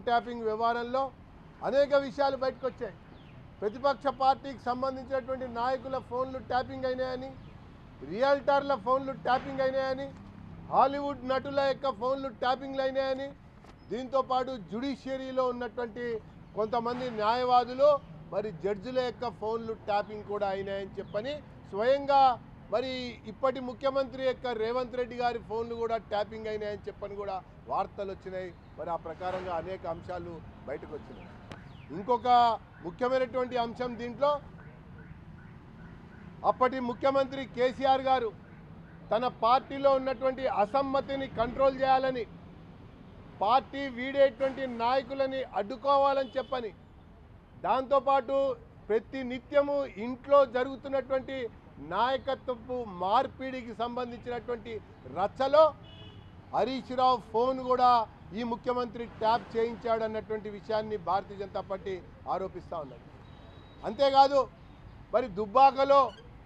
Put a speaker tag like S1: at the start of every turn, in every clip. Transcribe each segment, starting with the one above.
S1: tapping వ్యవహారంలో అనేక విషయాలు బయటకు వచ్చాయి ప్రతిపక్ష పార్టీకి సంబంధించినటువంటి నాయకుల ఫోన్లు ట్యాపింగ్ అయినాయని రియల్టర్ల ఫోన్లు ట్యాపింగ్ అయినాయని హాలీవుడ్ నటుల యొక్క ఫోన్లు ట్యాపింగ్లు అయినాయని దీంతో పాటు జ్యుడిషియరీలో ఉన్నటువంటి కొంతమంది న్యాయవాదులు మరి జడ్జిల యొక్క ఫోన్లు ట్యాపింగ్ కూడా అయినాయని చెప్పని స్వయంగా మరి ఇప్పటి ముఖ్యమంత్రి యొక్క రేవంత్ రెడ్డి గారి ఫోన్లు కూడా ట్యాపింగ్ అయినాయని చెప్పని కూడా వార్తలు వచ్చినాయి మరి ఆ ప్రకారంగా అనేక అంశాలు బయటకు వచ్చినాయి ఇంకొక ముఖ్యమైనటువంటి అంశం దీంట్లో అప్పటి ముఖ్యమంత్రి కేసీఆర్ గారు తన పార్టీలో ఉన్నటువంటి అసమ్మతిని కంట్రోల్ చేయాలని పార్టీ వీడేటువంటి నాయకులని అడ్డుకోవాలని చెప్పని దాంతోపాటు ప్రతి నిత్యము ఇంట్లో జరుగుతున్నటువంటి నాయకత్వపు మార్పిడికి సంబంధించినటువంటి రచ్చలో హరీష్ రావు ఫోన్ కూడా ఈ ముఖ్యమంత్రి ట్యాప్ చేయించాడు అన్నటువంటి విషయాన్ని భారతీయ జనతా పార్టీ ఆరోపిస్తూ ఉన్నది అంతేకాదు మరి దుబ్బాకలో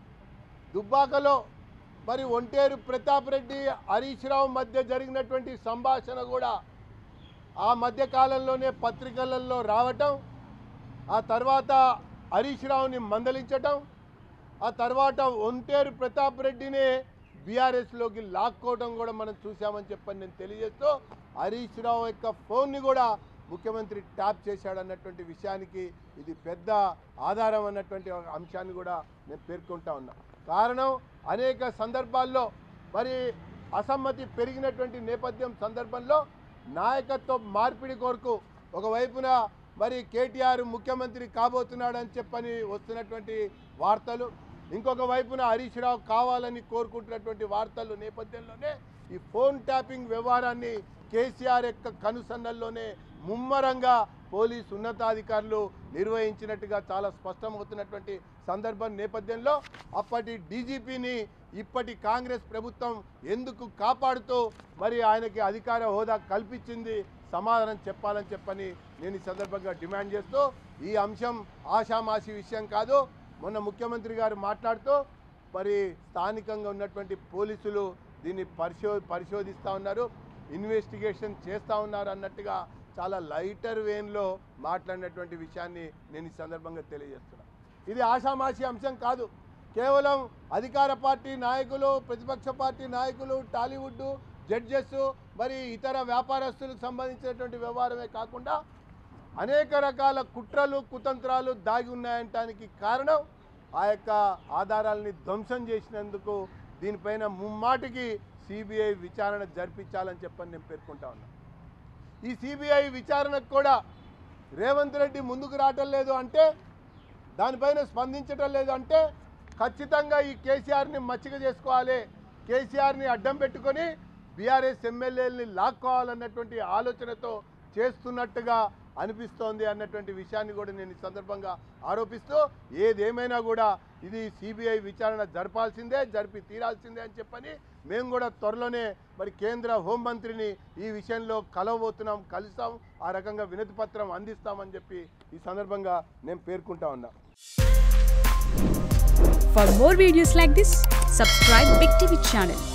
S1: దుబ్బాకలో మరి ఒంటేరు ప్రతాప్ రెడ్డి హరీష్ రావు మధ్య జరిగినటువంటి సంభాషణ కూడా ఆ మధ్య కాలంలోనే పత్రికలలో రావటం ఆ తర్వాత హరీష్ రావుని మందలించటం ఆ తర్వాత ఒంటేరు ప్రతాప్ రెడ్డిని బీఆర్ఎస్లోకి లాక్కోవడం కూడా మనం చూసామని చెప్పని నేను తెలియజేస్తూ హరీష్ రావు యొక్క ఫోన్ని కూడా ముఖ్యమంత్రి ట్యాప్ చేశాడు అన్నటువంటి విషయానికి ఇది పెద్ద ఆధారం అన్నటువంటి ఒక అంశాన్ని కూడా నేను పేర్కొంటా ఉన్నా కారణం అనేక సందర్భాల్లో మరి అసమ్మతి పెరిగినటువంటి నేపథ్యం సందర్భంలో నాయకత్వ మార్పిడి కొరకు ఒకవైపున మరి కేటీఆర్ ముఖ్యమంత్రి కాబోతున్నాడని చెప్పని వస్తున్నటువంటి వార్తలు ఇంకొక వైపున హరీష్ రావు కావాలని కోరుకుంటున్నటువంటి వార్తలు నేపథ్యంలోనే ఈ ఫోన్ ట్యాపింగ్ వ్యవహారాన్ని కేసీఆర్ యొక్క కనుసన్నల్లోనే ముమ్మరంగా పోలీస్ ఉన్నతాధికారులు నిర్వహించినట్టుగా చాలా స్పష్టమవుతున్నటువంటి సందర్భం నేపథ్యంలో అప్పటి డీజీపీని ఇప్పటి కాంగ్రెస్ ప్రభుత్వం ఎందుకు కాపాడుతూ మరి ఆయనకి అధికార హోదా కల్పించింది సమాధానం చెప్పాలని చెప్పని నేను ఈ సందర్భంగా డిమాండ్ చేస్తూ ఈ అంశం ఆషామాషి విషయం కాదు మొన్న ముఖ్యమంత్రి గారు మాట్లాడుతూ మరి స్థానికంగా ఉన్నటువంటి పోలీసులు దీన్ని పరిశో పరిశోధిస్తూ ఉన్నారు ఇన్వెస్టిగేషన్ చేస్తూ ఉన్నారు అన్నట్టుగా చాలా లైటర్ వేన్లో మాట్లాడినటువంటి విషయాన్ని నేను ఈ సందర్భంగా తెలియజేస్తున్నాను ఇది ఆషామాషి అంశం కాదు కేవలం అధికార పార్టీ నాయకులు ప్రతిపక్ష పార్టీ నాయకులు టాలీవుడ్ జడ్జెస్ మరి ఇతర వ్యాపారస్తులకు సంబంధించినటువంటి వ్యవహారమే కాకుండా అనేక రకాల కుట్రలు కుతంత్రాలు దాగి ఉన్నాయంటానికి కారణం ఆ యొక్క ఆధారాలని ధ్వంసం చేసినందుకు దీనిపైన ముమ్మాటికి సిబిఐ విచారణ జరిపించాలని చెప్పని నేను పేర్కొంటా ఉన్నా ఈ సిబిఐ విచారణకు కూడా రేవంత్ రెడ్డి ముందుకు రావటం లేదు అంటే దానిపైన స్పందించటం లేదు అంటే ఖచ్చితంగా ఈ కేసీఆర్ని మచ్చిక చేసుకోవాలి కేసీఆర్ని అడ్డం పెట్టుకొని బీఆర్ఎస్ ఎమ్మెల్యేలని లాక్కోవాలన్నటువంటి ఆలోచనతో చేస్తున్నట్టుగా అనిపిస్తోంది అన్నటువంటి విషయాన్ని కూడా నేను ఈ సందర్భంగా ఆరోపిస్తూ ఏదేమైనా కూడా ఇది సిబిఐ విచారణ జరపాల్సిందే జరిపి తీరాల్సిందే అని చెప్పని మేము కూడా త్వరలోనే మరి కేంద్ర హోంమంత్రిని ఈ విషయంలో కలవబోతున్నాం కలుస్తాం ఆ రకంగా వినతి పత్రం అందిస్తామని చెప్పి ఈ సందర్భంగా నేను పేర్కొంటా ఉన్నా
S2: For more videos like this, subscribe Big TV channel